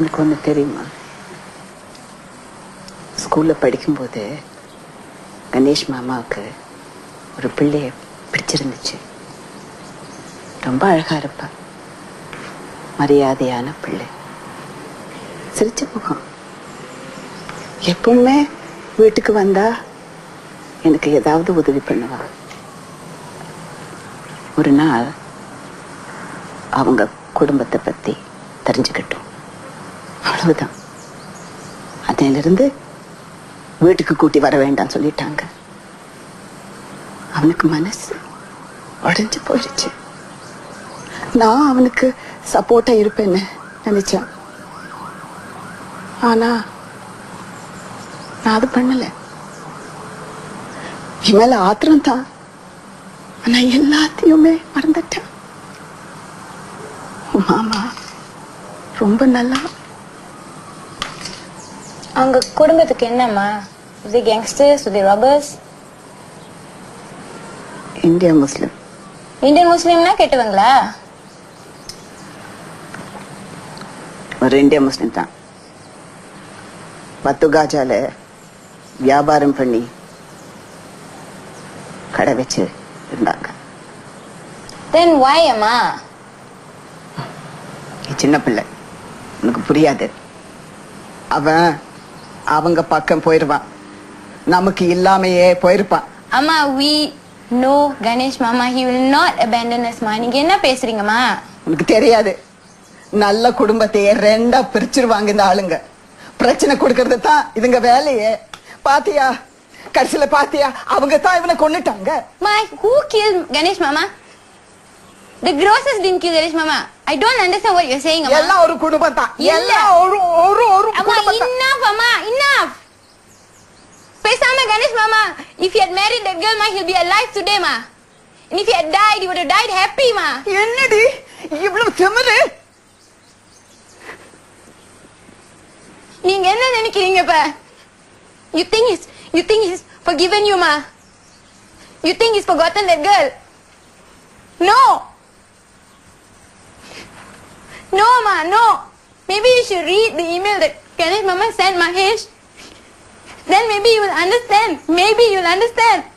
உனக்கு ஒன்று தெரியுமா ஸ்கூல்ல படிக்கும்போது கணேஷ் மாமாவுக்கு ஒரு பிள்ளைய பிடிச்சிருந்துச்சு ரொம்ப அழகா இருப்பா மரியாதையான பிள்ளை சிரிச்ச முகம் எப்பவுமே வீட்டுக்கு வந்தா எனக்கு ஏதாவது உதவி பண்ணுவா ஒரு நாள் அவங்க குடும்பத்தை பத்தி தெரிஞ்சுக்கிட்டோம் அவ்வளவுதான் அதிலிருந்து வீட்டுக்கு கூட்டி வர வேண்டாம் சொல்லிட்டாங்க அவனுக்கு மனசு உடைஞ்சு போயிடுச்சு நான் அவனுக்கு சப்போர்ட்டா இருப்பேன்னு நினைச்சேன் ஆனா நான் அது பண்ணல என் மேல ஆத்திரம் தான் ஆனா எல்லாத்தையுமே மறந்துட்டேன் உன் மாமா ரொம்ப நல்லா அவங்க குடும்பத்துக்கு என்னம்மா இது கேங்ஸ்டர்ஸ் இது ராபர்ஸ் இந்தியா முஸ்லிம் இந்தியன் முஸ்லீம்னா கெட்டவங்களா ஒரு இந்தியா முஸ்லிம் தான் பத்து காஜால வியாபாரம் பண்ணி கடை வச்சு இருந்தாங்க தென் வாய் அம்மா நீ சின்ன பிள்ளை உனக்கு புரியாது அவன் அவங்க பக்கம் போயிருவான் நமக்கு இல்லாமையே போயிருப்பான் அம்மா we know கணேஷ் மாமா he will not abandon us மா நீங்க என்ன பேசுறீங்கம்மா உனக்கு தெரியாது நல்ல குடும்பத்தையே ரெண்டா பிரிச்சிருவாங்க இந்த ஆளுங்க பிரச்சனை கொடுக்கறது தான் இதுங்க வேலையே பாத்தியா கடைசியில பாத்தியா அவங்க தான் இவனை கொன்னுட்டாங்க Ma, who killed Ganesh Mama? The grocers didn't kill Ganesh Mama. I don't understand what you're saying, Amma. எல்லாம் ஒரு குடும்பம் தான் இல்ல. எல்லாம் ஒரு ஒரு ஒரு Amma, குடும்பம் தான் enough, Amma, enough. Pesama Ganesh Mama, if he had married that girl, Ma, he'll be alive today, Ma. And if he had died, he would have died happy, Ma. என்னடி இவ்வளவு திமிரு நீங்க என்ன நினைக்கிறீங்க இப்ப You think he's, you think he's forgiven you, Ma? You think he's forgotten that girl? No. No, Ma, no. Maybe you should read the email that Ganesh Mama sent Mahesh. Then maybe you will understand. Maybe you'll understand.